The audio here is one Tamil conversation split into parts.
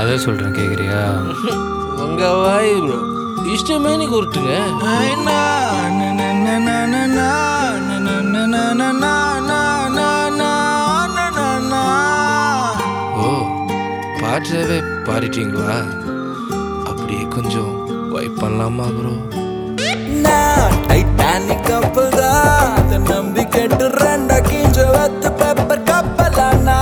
கதை சொல்கிறேன் கேட்குறியா உங்க வாய் ப்ரோ இஷ்டமேனி கொடுத்துங்க ஓ பாட்டவே பாடிட்டீங்களா அப்படியே கொஞ்சம் வைப் பண்ணலாமா ப்ரோ டைட்டானிக் கப்பல் தான் அதை நம்பி கேட்டு ரெண்டா கிஞ்ச வத்து பேப்பர் கப்பலானா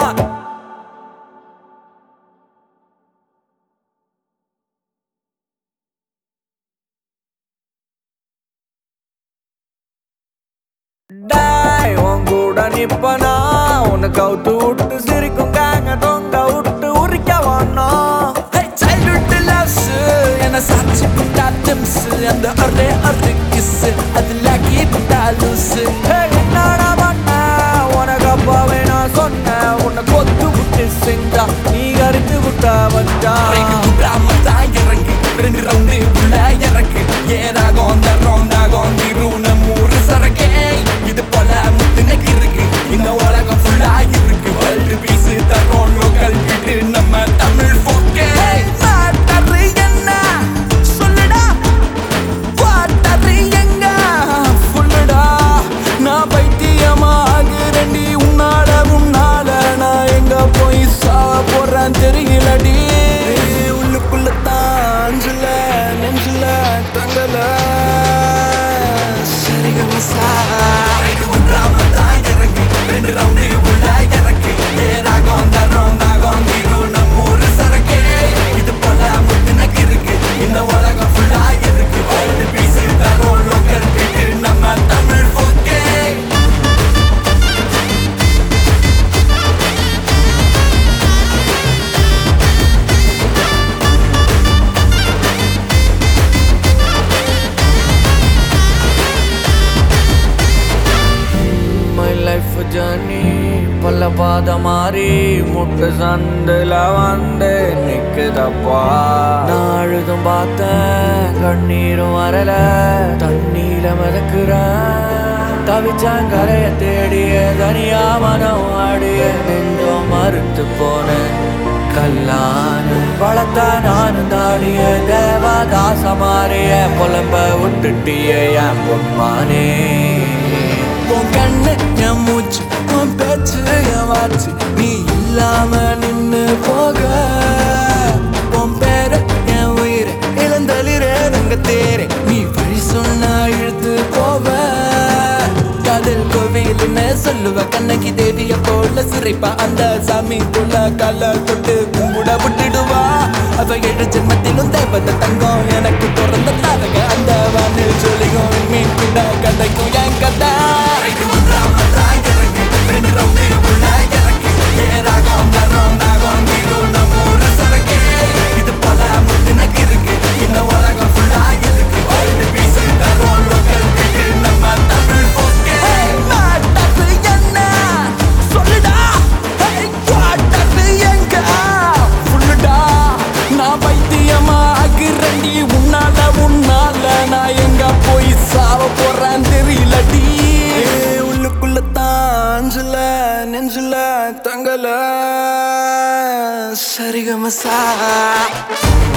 டாய் உன் கூட நிப்பனா உன்னை கவுத்து விட்டு சிரிக்கும் காங்க தொங்க விட்டு உரிக்க வானோம் சைல்ட்ஹுட் லவ்ஸ் என்ன சாட்சி புட்டா திம்ஸ் அந்த ஒரே ஒரு கிஸ் அதுல கீட்டா லூஸ் என்னடா பண்ண உனக்கு அப்பாவே நான் சொன்னேன் உன்னை கொத்து விட்டு செஞ்சா நீ கருத்து விட்டா வந்தா இறங்கி ரெண்டு ரவுண்டு உள்ள இறக்கு ஏதாகும் அந்த ரவுண்டாகும் திருவுன மூறு சரக்கே இது போல முத்துனக்கு இருக்கு இந்த உலகம் ஃபுல்லா இருக்கு வேர்ல்டு பீஸ் தரோம் லோக்கல் விட்டு நம்ம தமிழ் போக்கே மாட்டரு என்ன சொல்லுடா வாட்டரு எங்க ஃபுல்லுடா நான் பைத்தியமாகுறேன்டி உன்னால உன்னால நான் எங்க போய் சாவ போறேன் தெரியலடி உள்ளுக்குள்ள தாஞ்சுல நெஞ்சுல தங்கல சரிகம சா ரெண்டு ரவுண்டு உள்ள இறக்கு ஏதாகும் அந்த ரவுண்டாகும் நீரும் நம்ம ஊரு சரக்கே இது போல முத்துனக்கு இருக்கு இந்த உலகம் ஃபுல்லா இருக்கு வேர்ல்டு பீஸ் தரோம் லோக்கல் விட்டு நம்ம தமிழ் போக்கே மை லைஃப் ஜர்னி பல பாத மாறி முட்டு சந்தில வந்து நிக்குதப்பா நான் அழுதும் பார்த்தேன் கண்ணீரும் வரல தண்ணீர மிதக்குறேன் தவிச்சான் கரைய தேடிய தனியா மனம் ஆடிய நெஞ்சம் மறுத்து போனேன் கல்லான வளர்த்தா நானும் தாடிய தேவதாச மாறிய புலம்ப விட்டுட்டிய என் பொன்மானே உன் கண்ணு என் மூச்சு உன் பேச்சு என் வாச்சு நீ இல்லாம நின்னு போக உன் பேரு என் உயிர் இளந்தளிரே ரங்க தேரே நீ வழி சொன்னா இழுத்து போவ காதல் கோவில்னு சொல்லுவ கண்ணகி தேவிய போல சிரிப்பா அந்த சாமி போல கால தொட்டு கும்பிட விட்டுடுவா அவ ஏழு ஜென்மத்திலும் தேவத தங்கம் எனக்கு பிறந்த தாரக அந்த வானில் சொல்லியும் மீன் கிட்ட கதைக்கும் என் கதை இது பல முத்துனக்கு இருக்கு இந்த உலகம் ஃபுல்லா இருக்கு வேர்ல்டு பீஸ் தரோம் லோக்கல் விட்டு நம்ம தமிழ் போக்கே மாட்டது என்ன சொல்லுடா காட்டது எங்க ஃபுல்லுடா நான் பைத்தியமா ஆகுறேன்டி உன்னால உன்னால நான் எங்க போய் சாவ போறேன் தெரியலடி உள்ளுக்குள்ள தாஞ்சுல நெஞ்சுல தங்கல சரிகமசா